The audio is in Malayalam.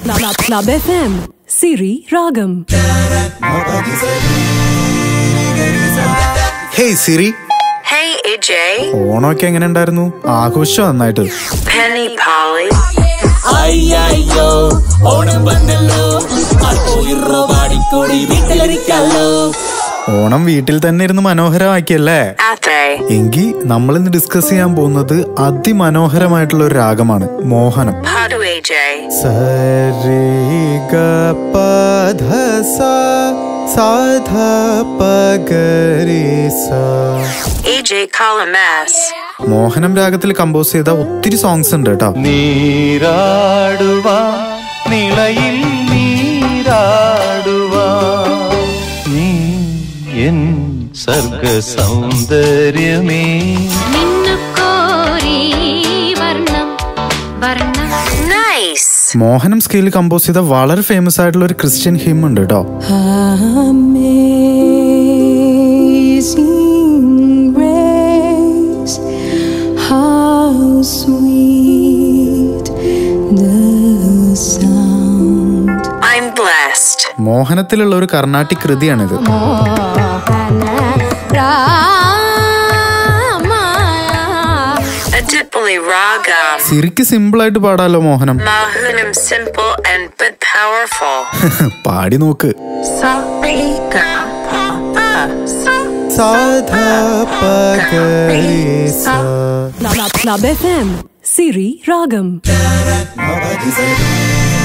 Club, Club FM, Siri Ragam. Hey Siri Hey, AJ. ഓണമൊക്കെ എങ്ങനെ ഉണ്ടായിരുന്നു ആഘോഷം നന്നായിട്ട് Penny Polly. അയ്യോ ഓണം വന്നല്ലോ പോയിറോ പാടിക്കൂടി വീട്ടിലിരിക്കല്ലോ ഓണം വീട്ടിൽ തന്നെ ഇരുന്ന് മനോഹരമാക്കിയല്ലേ Ate. എങ്കിൽ നമ്മൾ ഇന്ന് ഡിസ്കസ് ചെയ്യാൻ പോകുന്നത് അതിമനോഹരമായിട്ടുള്ള ഒരു രാഗമാണ് മോഹനം Padu AJ. സരി ഗ പധ സ സാധ പഗരി സ AJ Kalamas. മോഹനം രാഗത്തിൽ കമ്പോസ് ചെയ്ത ഒത്തിരി സോങ്സ് ഉണ്ട് കേട്ടോ നീരാടുവാ നിളയിൽ നീരാടുവാ നീ എൻ സർഗ സൗന്ദര്യമേ മിന്നുക്കോരി വർണ്ണം വർണ്ണം Nice. മോഹനം സ്കെയിൽ കമ്പോസ് ചെയ്ത വളരെ ഫേമസ് ആയിട്ടുള്ള ഒരു ക്രിസ്ത്യൻ ഹിം ഉണ്ട് കേട്ടോ Amazing grace, how sweet the sound. I'm blessed. മോഹനത്തിലുള്ള ഒരു കർണാട്ടിക് കൃതിയാണിത് Adipoli Ragam. സിറിക്ക് സിമ്പിൾ ആയിട്ട് പാടാലോ മോഹനം Mahunam simple and but powerful. പാടി നോക്ക് Sorry, സാധ പഗരി സ Club, Club FM, Siri Ragam.